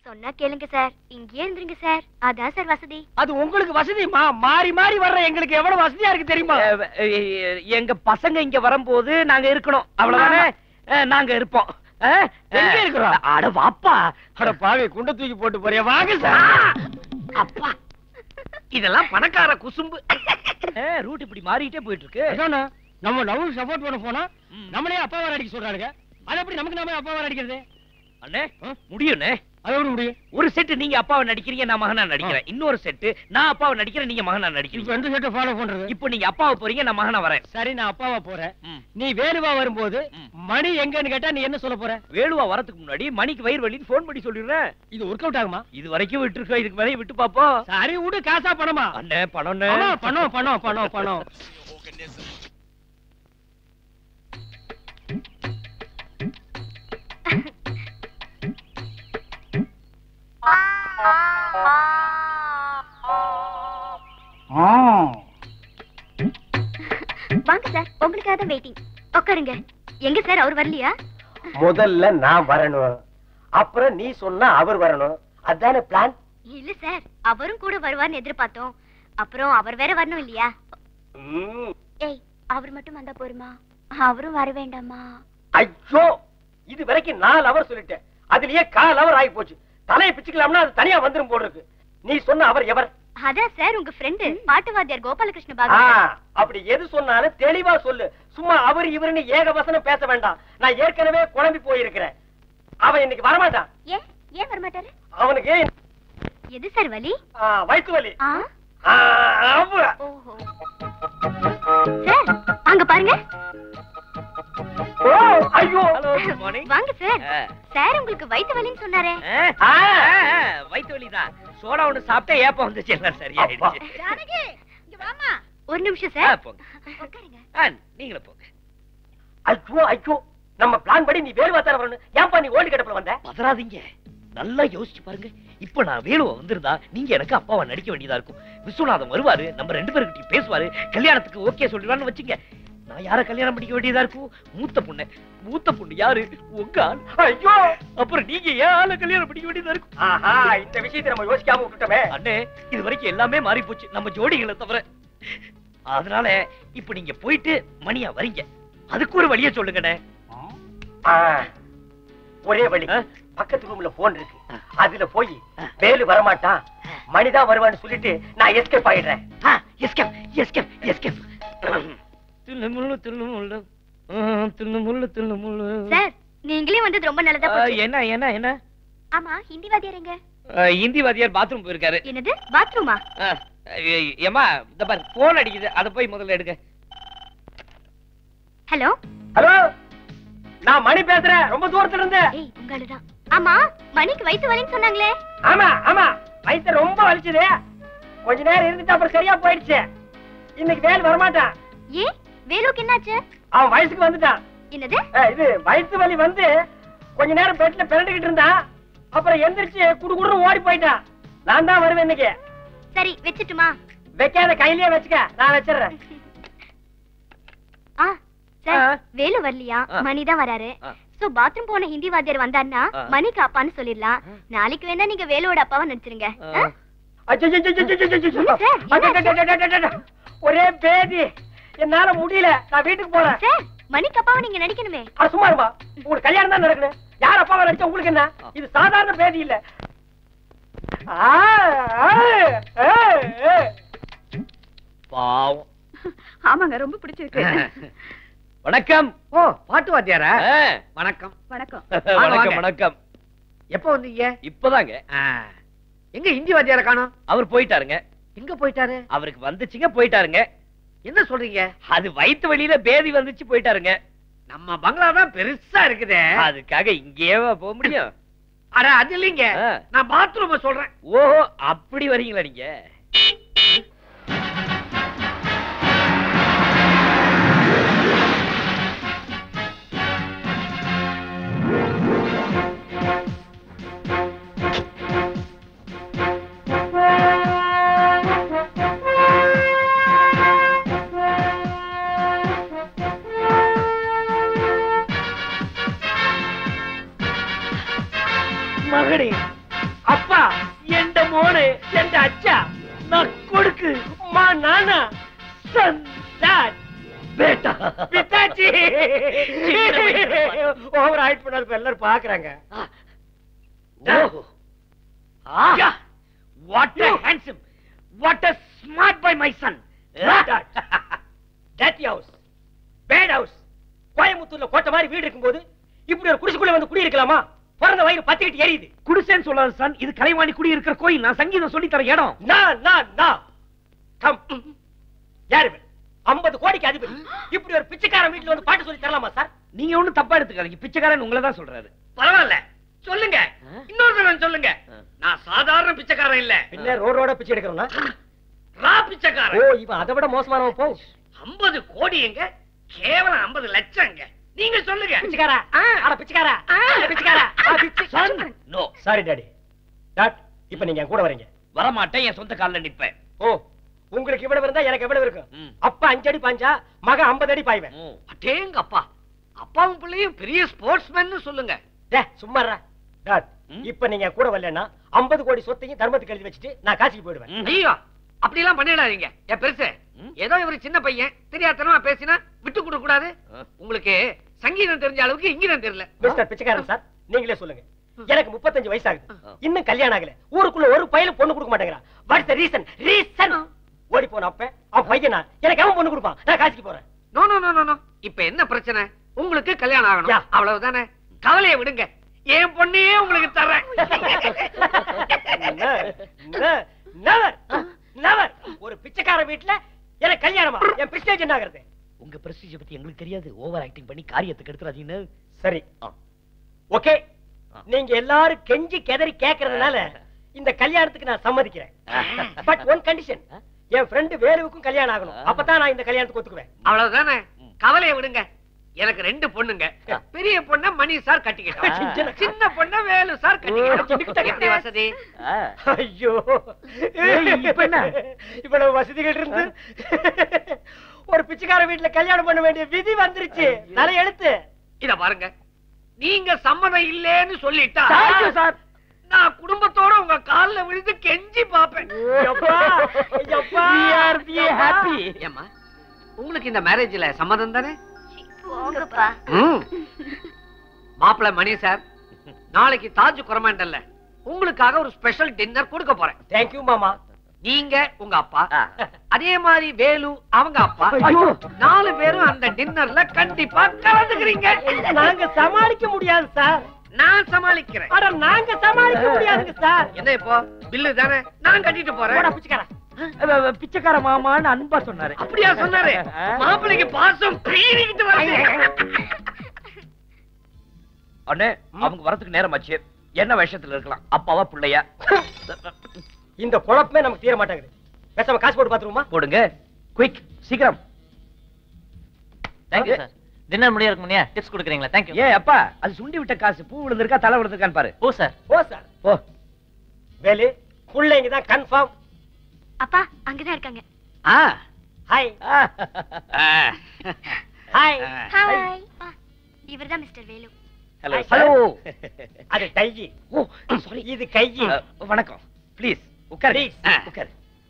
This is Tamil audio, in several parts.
சொன்னா கேளுங்க சார் இங்கேயே இருந்துருங்க சார் அதான் சார் வசதி அது உங்களுக்கு வசதிமா மாறி மாறி வர்ற எங்களுக்கு எவ்வளவு வசதியா இருக்கு தெரியுமா அஹ், அஹ், எங்க பசங்க இங்க வரும்போது நாங்க இருக்கணும் அவ்வளவுதானே அஹ், நாங்க இருப்போம் அஹ், எங்க அஹ், இருக்கிறோம்? அட வாப்பா அட பாவி குண்ட தூக்கி போட்டு போறியா வாங்க சார் அப்பா இதெல்லாம் பணக்கார குசும்பு அஹ், ரூட் இப்படி மாறிட்டே போயிட்டு இருக்கு அதானே நம்ம லவ் சப்போர்ட் பண்ண போனா ம். நம்மளே அப்பாவை அடிக்க சொல்றாங்க அது எப்படி நமக்கு நாம அப்பாவை அடிக்கிறது அண்ணே ஆ? முடியும்ண்ணே அது எப்படி முடியும் ஒரு செட்டு நீங்க அப்பாவை நடிக்கிறீங்க நான் மகனா நடிக்கிறேன் இன்னொரு செட்டு நான் அப்பாவை நடிக்கிறேன் நீங்க மகனா இப்ப நடிக்கிறீங்க எந்த செட்டை ஃபாலோ பண்றது இப்போ நீங்க அப்பாவை போறீங்க நான் மகனா வரேன் சரி நான் அப்பாவா போறேன் ம். நீ வேலுவா வரும்போது ம். மணி எங்கன்னு கேட்டா நீ என்ன சொல்ல போற வேலுவா வரதுக்கு முன்னாடி மணிக்கு வயிறு வலின்னு ஃபோன் பண்ணி சொல்லிடுறேன் இது ஒர்க் அவுட் ஆகுமா இது வரைக்கும் விட்டுருக்கோம் இதுக்கு மேலே விட்டு பாப்போம் சரி விடு காசா பணமா அண்ணே பணம் பணம் பணம் பணம் பணம் பணம் வாங்க சார் உங்களுக்காக தான் வெயிட்டிங் உட்காருங்க எங்க சார் அவர் வரலையா முதல்ல நான் வரணும் அப்புறம் நீ சொன்னா அவர் வரணும் அதானே பிளான் இல்ல சார் அவரும் கூட வருவார்னு எதிர்பார்த்தோம் அப்புறம் அவர் வேற வரணும் இல்லையா ஏய் அவர் மட்டும் வந்தா போருமா அவரும் வர வேண்டாமா ஐயோ இது வரைக்கும் நாலு அவர் சொல்லிட்டேன் அதுலயே கால் அவர் ஆகி போச்சு தலையை பிச்சுக்கலாம்னா அது தனியா வந்துரும் போல இருக்கு நீ சொன்ன அவர் எவர் அதான் சார் உங்க ஃப்ரெண்டு பாட்டுவாத்தியார் கோபாலகிருஷ்ண ஆ, பாகவதர் அப்படி எது சொன்னாலும் தெளிவா சொல்லு சும்மா அவர் இவருன்னு ஏக வசனம் பேச வேண்டாம் நான் ஏற்கனவே குழம்பி போயிருக்கிறேன் அவன் இன்னைக்கு வரமாட்டான் ஏன் ஏன் வரமாட்டாரு அவனுக்கு எது சார் வலி ஆ, வயித்து வலி ஆ ஆ, அவ்வ. ஓஹோ சார் அங்க பாருங்க ஓ, ஐயோ ஹலோ குட் மார்னிங் வாங்க சார் சார் உங்களுக்கு வயித்து வலின்னு சொன்னாரே வயிற்று வலி தான் சோடா ஒண்ணு சாப்பிட்டா ஏப்பம் வந்துச்சு எல்லாம் சரியாயிடுச்சு ஜானகி இங்க வாமா ஒரு நிமிஷம் ஆ, சார் போங்க உட்காருங்க ஆ, நீங்களும் போங்க ஐயோ ஐயோ நம்ம பிளான் படி நீ வேறு வாத்தார வரணும் ஏன்பா நீ ஓல்டு கடப்புல வந்த பதறாதீங்க நல்லா யோசிச்சு பாருங்க இப்ப நான் வேலுவ வந்திருந்தா நீங்க எனக்கு அப்பாவை நடிக்க வேண்டியதா இருக்கும் விஸ்வநாதன் வருவாரு நம்ம ரெண்டு பேருக்கிட்டையும் பேசுவாரு கல்யாணத்துக்கு ஓகே சொல்லிடுவான்னு வச்சுங்க நான் யார கல்யாணம் பண்ணிக்க வேண்டியதா இருக்கும் மூத்த பொண்ணு மூத்த பொண்ணு யாரு உங்க ஆள் ஐயோ அப்புறம் நீங்க ஏன் ஆளை கல்யாணம் பண்ணிக்க வேண்டியதா இருக்கும் ஆஹா இந்த விஷயத்தை நம்ம யோசிக்காம விட்டுட்டோமே அண்ணே இது வரைக்கும் எல்லாமே மாறி போச்சு நம்ம ஜோடிகளை தவிர அதனால இப்ப நீங்க போயிட்டு மணியா வரீங்க அதுக்கு ஒரு வழிய சொல்லுங்கண்ணே ஆ, ஒரே வழி ஆ? பக்கத்து ரூம்ல போன் இருக்கு அதுல போய் வேலு வரமாட்டான் மணிதான் வருவான்னு சொல்லிட்டு நான் எஸ்கேப் ஆயிடுறேன் escape escape escape Thillu Mullu தில்லு முள்ளு ம், தில்லு முள்ளு தில்லு முள்ளு சார் நீங்களே வந்தது ரொம்ப நல்லதா ஆ, போச்சு என்ன என்ன என்ன ஆமா ஹிந்தி வாத்தியார் எங்க ஆ, ஹிந்தி வாத்தியார் பாத்ரூம் போயிருக்காரு என்னது பாத்ரூமா ஆ, ஏ- ஏம்மா இந்த பாரு போன் அடிக்குது அதை போய் முதல்ல எடுங்க ஹலோ ஹலோ நான் மணி பேசுறேன் ரொம்ப தூரத்துல இருந்து ஏய் உங்களுதான் ஆமா மணிக்கு வயித்து வலின்னு சொன்னாங்களே ஆமா ஆமா வயித்து ரொம்ப வலிச்சுது கொஞ்ச நேரம் இருந்துட்டு அப்புறம் சரியா போயிடுச்சு இன்னைக்கு வேலு வரமாட்டான் ஏன் வேலுக்கு என்னாச்சு அவன் வயசுக்கு வந்துட்டான் என்னது அஹ், இது வயிற்று வலி வந்து கொஞ்ச நேரம் பெட்ல பிறண்டுகிட்டு இருந்தான் அப்புறம் எந்திரிச்சு குடு குடுன்னு ஓடி போயிட்டான் நான் தான் வருவேன் இன்னைக்கு சரி வச்சுட்டுமா வைக்காத கையிலேயே வச்சுக்க நான் வச்சிடுறேன் ஆ சார் ஆ. வேலு வரலையா ஆ. மணி தான் வராரு ஆ. சோ பாத்ரூம் போன ஹிந்தி வாத்தியார் வந்தாருன்னா ஆ. மணிக்கு அப்பான்னு சொல்லிடலாம் நாளைக்கு வேணா நீங்க வேலுவோட அப்பாவை நடிச்சிருங்க ஆ? அச்சச்சச்சச்சச்சச்சச்சச்ச. என்ன சார்? என்னாச்சு? அச்சச்சச்சச்சச்சச்ச. ஒரே பேதி என்னால முடியல நான் வீட்டுக்கு போறேன் சார் மணிக்கு அப்பாவை நீங்க நடிக்கணுமே அட சும்மா இருமா உங்களுக்கு கல்யாணம் தான் நடக்கணும் யார் அப்பாவை நடிச்சா உங்களுக்கு என்ன இது சாதாரண பேதி இல்ல ஆ, ஆ, ஆ, ஆ. பாவம் ஆமாங்க ரொம்ப பிடிச்சிருக்கு வணக்கம் ஓ பாட்டு வாத்தியாரா ஆ, வணக்கம் வணக்கம் வணக்கம் வாங்க. வணக்கம் எப்போ வந்தீங்க இப்பதாங்க ஆ, எங்க ஹிந்தி வாத்தியார காணோம் அவர் போயிட்டாருங்க எங்க போயிட்டாரு அவருக்கு வந்துச்சுங்க போயிட்டாருங்க என்ன சொல்றீங்க அது வயித்து வழியில பேதி வந்துச்சு போயிட்டாருங்க நம்ம பங்களா தான் பெருசா இருக்குதே அதுக்காக இங்கேயேவா போக முடியும் அட அது இல்லைங்க ஆ. நான் பாத்ரூம சொல்றேன் ஓஹோ அப்படி வரீங்களா நீங்க மகனே அப்பா எந்த மோனு எந்த அச்சா நான் கொடுக்கு மா நானா சன் டாட் பேட்டா பித்தாச்சி ஓவர் ஆயிட் பண்ணாது எல்லாரும் பாக்குறாங்க ஆ what a handsome what a smart boy my son daddy house bad house கோயம்புத்தூர்ல கோட்டை மாதிரி வீடு இருக்கும்போது இப்படி ஒரு குடிசுக்குள்ள வந்து குடி இருக்கலாமா பிறந்த வயிறு பத்திக்கிட்டு எரியுது குடிசேன்னு சொல்லாத சன் இது கலைவாணி குடி இருக்கிற கோயில் நான் சங்கீதம் சொல்லி தர இடம் நான் நான் நான் கம் யாரு இவன்? 50 கோடிக்கு அதிபதி இப்படி ஒரு பிச்சைக்காரன் வீட்டுல வந்து பாட்டு சொல்லி தரலாமா சார் நீங்க ஒண்ணும் தப்பா எடுத்துக்காதீங்க பிச்சைக்காரன் உங்களை தான் சொல்றாரு பரவாயில்ல சொல்லுங்க இன்னொரு தடவை சொல்லுங்க ஆ. நான் சாதாரண பிச்சைக்காரன் இல்ல பின்ன ரோட் ரோட பிச்சை எடுக்கிறோம்னா ரா ஓ பிச்சைக்காரன் இவன் அதை விட மோசமானவன் போ 50 கோடி எங்க கேவலம் 50 லட்சம் எங்க நீங்க சொல்லுங்க பிச்சைக்காரா அட பிச்சைக்காரா பிச்சைக்காரா son no sorry daddy dad இப்ப நீங்க என் கூட வரீங்க வர மாட்டேன் என் சொந்த கால்ல நிப்பேன் ஓ உங்களுக்கு இவ்வளவு இருந்தா எனக்கு எவ்வளவு இருக்கும் ம். அப்பா அஞ்சு அடி பாஞ்சா மகன் 50 அடி பாய்வேன் ம். அடேங்க அப்பா அப்பாவும் பிள்ளையும் பெரிய ஸ்போர்ட்ஸ்மேன் சொல்லுங்க டே சும்மாறா டாட் ம். இப்ப நீங்க என் கூட வரலன்னா 50 கோடி சொத்தையும் தர்மத்துக்கு எழுதி வச்சுட்டு நான் காசிக்கு போயிடுவேன் ம். ஐயோ அப்படி எல்லாம் பண்ணிடாதீங்க என் பெருசு ம். ஏதோ இவர் சின்ன பையன் தெரியாதனமா பேசினா விட்டு கொடுக்க கூடாது ஆ. உங்களுக்கு சங்கீதம் தெரிஞ்ச அளவுக்கு இங்கிதம் தெரியல மிஸ்டர் பிச்சைக்காரன் சார் நீங்களே சொல்லுங்க எனக்கு 35 வயசு ஆகுது ஆ. இன்னும் கல்யாணம் ஆகல ஊருக்குள்ள ஒரு பையனும் பொண்ணு கொடுக்க மாட்டேங்கிறான் வாட்ஸ் த ரீசன் ரீசன் ஓடி போன அப்ப அவன் பையனா எனக்கு அவன் பொண்ணு கொடுப்பான் நான் காசிக்கு போறேன் no no no no no இப்ப என்ன பிரச்சனை உங்களுக்கு கல்யாணம் யா. ஆகணும் அவ்வளவுதானே கவலையை விடுங்க என் பொண்ணையே உங்களுக்கு தர்றேன் நெவர் நெவர் ஒரு பிச்சைக்கார வீட்டுல எனக்கு கல்யாணமா என் பிஸ்டேஜ் என்ன ஆகுறது உங்க பிரஸ்டீஜ் பத்தி எங்களுக்கு தெரியாது ஓவர் ஆக்டிங் பண்ணி காரியத்துக்கு எடுத்துறாதீங்கன்னு சரி ஆ. ஓகே ஆ. நீங்க எல்லாரும் கெஞ்சி கெதறி கேக்குறதுனால இந்த கல்யாணத்துக்கு நான் சம்மதிக்கிறேன் பட் ஒன் கண்டிஷன் என் ஃப்ரெண்டு வேலுவுக்கும் கல்யாணம் ஆகணும் அப்பதான் நான் இந்த கல்யாணத்துக்கு ஒத்துக்குவேன் அவ்வளவுதானே ம். கவலையை விடுங்க எனக்கு ரெண்டு பொண்ணுங்க ஆ. பெரிய பொண்ண மணி சார் கட்டிக்கிட்டோம் சின்ன- சின்ன பொண்ண வேலு சார் கட்டிக்கிட்டோம் எப்படி வசதி ஆ. ஐயோ ஏய், இப்ப என்ன? இவ்வளவு வசதிகள் இருந்து ஒரு பிச்சைக்கார வீட்டுல கல்யாணம் பண்ண வேண்டிய விதி வந்துருச்சு தலை எழுத்து இத பாருங்க நீங்க சம்மதம் இல்லேன்னு சொல்லிட்டா Thank you, sir. நான் குடும்பத்தோட உங்க கால்ல விழுந்து கெஞ்சி பாப்பேன் எப்பா, எப்பா, We are be happy. ஏம்மா உங்களுக்கு இந்த மேரேஜ்ல சம்மதம் தானே போங்கப்பா மாப்பிள்ளை மணி சார் நாளைக்கு தாஜ் குரமாண்டல்ல உங்களுக்காக ஒரு ஸ்பெஷல் டின்னர் கொடுக்க போறேன் தேங்க்யூ மாமா நீங்க உங்க அப்பா ஆ. அதே மாதிரி வேலு அவங்க அப்பா ஐயோ. நாலு பேரும் அந்த டின்னர்ல கண்டிப்பா கலந்துக்கிறீங்க நாங்க சமாளிக்க முடியாது சார் நான் சமாளிக்கிறேன் அட நாங்க சமாளிக்க முடியாதுங்க சார் என்ன இப்போ பில்லு தானே நான் கட்டிட்டு போடா போறேன் பிச்சைக்காரன் அவ- அவ பிச்சைக்கார மாமான்னு அன்பா சொன்னாரு அப்படியா சொன்னாரு ஆ. மாப்பிள்ளைக்கு பாசம் பீறிக்கிட்டு வருது அண்ணே அவங்க வரதுக்கு நேரமாச்சு என்ன விஷயத்துல இருக்கலாம் அப்பாவா பிள்ளையா இந்த குழப்பமே நமக்கு தீர மாட்டேங்குது பேசாம காசு போட்டு பாத்துருவோமா போடுங்க குயிக் சீக்கிரம் தேங்க்யூ சார் டின்னர் முடியறதுக்கு முன்னே டிப்ஸ் கொடுக்குறீங்களா தேங்க்யூ ஏ அப்பா அது சுண்டி விட்ட காசு பூ விழுந்திருக்கா தலை விழுந்திருக்கான்னு பாரு ஓ சார் ஓ சார் ஓ வேலு புள்ளைங்க தான் கன்ஃபார்ம் அப்பா அங்கதான் இருக்காங்க ஆ. ஹாய் ஆ. ஆ. ஹாய் ஹாய் இவர்தான் mister Velu hello Hi, sir. Hello அது கையி ஓ சாரி இது கையி வணக்கம் ப்ளீஸ் உட்காரு Please. ஆ. உட்காரு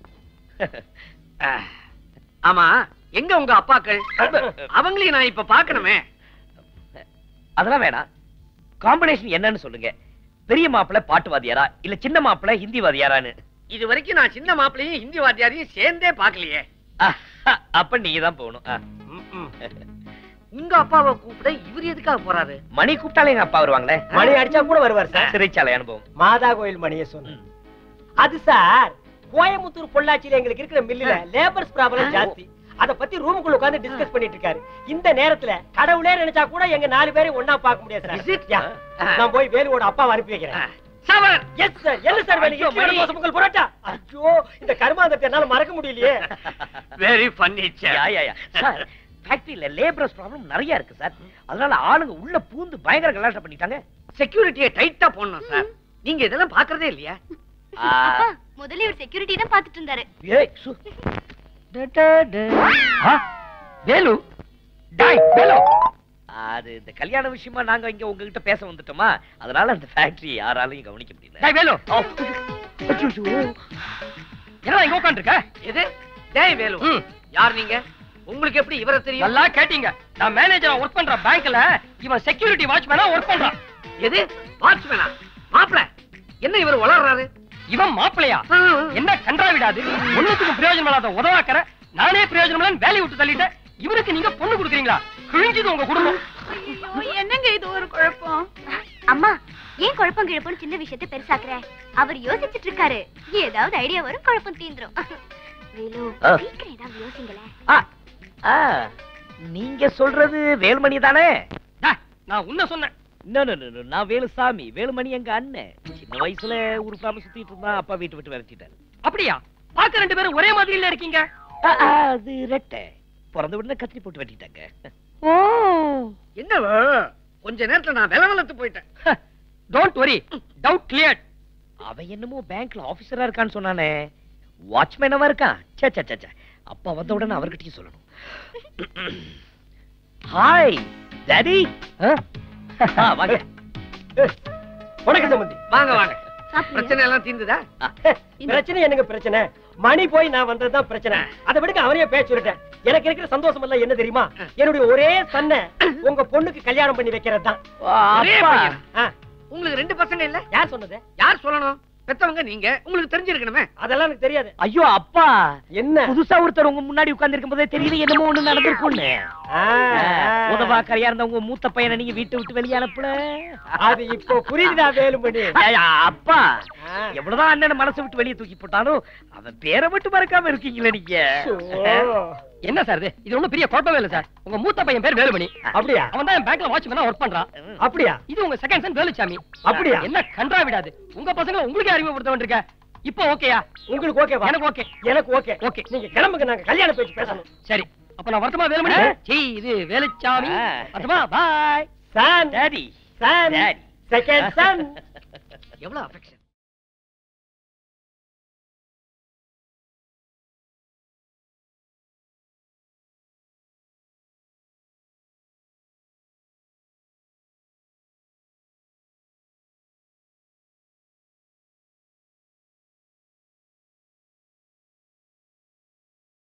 ஆ. ஆமா எங்க உங்க அப்பாக்கள் அவங்களையும் நான் இப்ப பாக்கணுமே அதெல்லாம் வேணாம் காம்பினேஷன் என்னன்னு சொல்லுங்க பெரிய மாப்பிள்ளை பாட்டு வாத்தியாரா இல்ல சின்ன மாப்பிள்ளை ஹிந்தி வாத்தியாரான்னு இது வரைக்கும் நான் சின்ன மாப்பிள்ளையும் ஹிந்தி வாத்தியாரையும் சேர்ந்தே பாக்கலையே ஆஹ், அப்ப நீங்க தான் போகணும் ஆ. ம்ம். உங்க அப்பாவை கூப்பிட இவர் எதுக்காக போறாரு மணி கூப்பிட்டாலே எங்க அப்பா வருவாங்களே மணி அடிச்சா கூட வருவார் சார் சிறைச்சாலை அனுபவம் மாதா கோயில் மணியை சொன்னேன் அது சார் கோயம்புத்தூர் பொள்ளாச்சியில எங்களுக்கு இருக்கிற மில்லுல லேபர்ஸ் ப்ராப்ளம் ஜாஸ்தி அத பத்தி ரூமுக்குள்ள உட்கார்ந்து டிஸ்கஸ் பண்ணிட்டு இருக்காரு இந்த நேரத்துல கடவுளே நினைச்சா கூட எங்க நாலு பேரையும் ஒண்ணா பார்க்க முடியாது Is it? சார் யா, நான் போய் வேலுவோட அப்பாவை அனுப்பி வைக்கிறேன் சவர் எஸ் சார் என்ன சார் வேலை ஐயோ, மணி. பொங்கல் புரோட்டா ஐயோ இந்த கருமாந்தத்தை என்னால மறக்க முடியலையே very funny yeah, yeah, yeah. Sir ஃபேக்டரியில லேபரஸ் ப்ராப்ளம் நிறைய இருக்கு சார் அதனால ஆளுங்க உள்ள பூந்து பயங்கர கலாட்டம் பண்ணிட்டாங்க செக்யூரிட்டியை டைட்டா போடணும் சார் நீங்க இதெல்லாம் பாக்குறதே இல்லையா ஆ, அப்பா முதல்ல இவர் செக்யூரிட்டி தான் பாத்துட்டு இருந்தாரு ஏய், சு. ஆ, வேலு டாய் வேலு அது இந்த கல்யாண விஷயமா நாங்க இங்க உங்ககிட்ட பேச வந்துட்டோமா அதனால அந்த ஃபேக்டரி யாராலையும் கவனிக்க முடியல டேய் வேலு என்னடா இங்க உட்கார்ந்திருக்க எது டேய் வேலு ம். யார் நீங்க உங்களுக்கு எப்படி இவரை தெரியும் நல்லா கேட்டீங்க நான் மேனேஜரா ஒர்க் பண்ற பேங்க்ல இவன் செக்யூரிட்டி வாட்ச்மேனா ஒர்க் பண்றான் எது வாட்ச்மேனா மாப்பிள என்ன இவர் வளர்றாரு இவன் மாப்பிளையா என்ன கன்றாவிடாது ஒண்ணுத்துக்கும் பிரயோஜனம் இல்லாத உதவாக்கற நானே பிரயோஜனம் இல்லைன்னு வேலையை விட்டு தள்ளிட்டேன் இவருக்கு நீங்க பொண்ணு கொடுக்குறீங்களா கிழிஞ்சது உங்க குடும்பம் ஐயோ, என்னங்க இது ஒரு குழப்பம் அம்மா ஏன் குழப்பம் கிழப்பம் சின்ன விஷயத்தை பெருசாக்குற அவர் யோசிச்சுட்டு இருக்காரு ஏதாவது ஐடியா வரும் குழப்பம் தீந்துரும் வேலு ஆ. சீக்கிரம் ஏதாவது யோசிங்களேன் ஆ, ஆ, நீங்க சொல்றது வேலுமணி தானே டேய், நான் உன்ன சொன்னேன் No, no, no, no, நான் வேலுசாமி வேலுமணி எங்க அண்ணன் சின்ன வயசுல உருப்பாம சுத்திட்டு இருந்தான் அப்பா வீட்டு விட்டு விரட்டிட்டாரு அப்படியா பாக்க ரெண்டு பேரும் ஒரே மாதிரி இல்ல இருக்கீங்க ஆ, ஆ, அது ரெட்டை பிறந்த உடனே கத்திரி போட்டு வெட்டிட்டாங்க ஓ என்ன கொஞ்ச நேரத்துல நான் வில வளர்த்து போயிட்டேன் டோன்ட் வரி டவுட் கிளியர் அவன் என்னமோ பேங்க்ல ஆபீசரா இருக்கான்னு சொன்னானே வாட்ச்மேனவா இருக்கான் சே சே சே, சே அப்பா வந்த உடனே அவர்கிட்டயும் சொல்லணும் ஹாய் டாடி வாங்க வணக்கம் சம்பந்தி வாங்க வாங்க சாப்பிடுங்க. பிரச்சனை எல்லாம் தீர்ந்துதா பிரச்சனை என்னங்க பிரச்சனை மணி போய் நான் வந்ததுதான் பிரச்சனை அதை விடுங்க அவனையே பேச சொல்லிட்டேன் எனக்கு இருக்கிற சந்தோஷம் எல்லாம் என்ன தெரியுமா என்னுடைய ஒரே சன்ன உங்க பொண்ணுக்கு கல்யாணம் பண்ணி வைக்கிறது தான் ஒரே அப்பா. பையனா? உங்களுக்கு ரெண்டு பசங்க இல்ல யார் சொன்னது யார் சொல்லணும் பெத்தவங்க நீங்க உங்களுக்கு தெரிஞ்சிருக்கணுமே அதெல்லாம் எனக்கு தெரியாது ஐயோ அப்பா என்ன புதுசா ஒருத்தர் உங்க முன்னாடி உட்கார்ந்து இருக்கும் போதே தெரியல என்னமோ ஒண்ணு நடந்திருக்கும்னு ஆ, ஆ. உதவா கரையா இருந்த உங்க மூத்த பையனை நீங்க வீட்டை விட்டு வெளியே அனுப்பல அது இப்போ புரியுதா வேலுமணி ஐயா, அப்பா ஆ. எவ்வளவுதான் அண்ணனை மனசை விட்டு வெளியே தூக்கி போட்டாலும் அவன் பேரை மட்டும் மறக்காம இருக்கீங்களே நீங்க ஓ, என்ன சார் இது இது ஒண்ணும் பெரிய குழப்பமே இல்ல சார் உங்க மூத்த பையன் பேர் வேலுமணி அப்படியா அவன் தான் என் பேங்க்ல வாட்ச்மேனா ஒர்க் பண்றான் அப்படியா இது உங்க செகண்ட் சன் வேலுச்சாமி அப்படியா? என்ன கன்றா விடாது உங்க பசங்க உங்களுக்கு அறிமுகப்படுத்த வேண்டியிருக்க இப்போ ஓகேயா உங்களுக்கு ஓகேவா எனக்கு ஓகே எனக்கு ஓகே ஓகே நீங்க கிளம்புங்க நாங்க கல்யாண பேச்சு பேசணும் சரி அப்ப நான் வருத்தமா வேலுமணி ஆ. சீ இது வேலுச்சாமி ஆ. வருத்தமா பாய் son daddy son daddy second son எவ்வளவு அஃபெக்ஷன்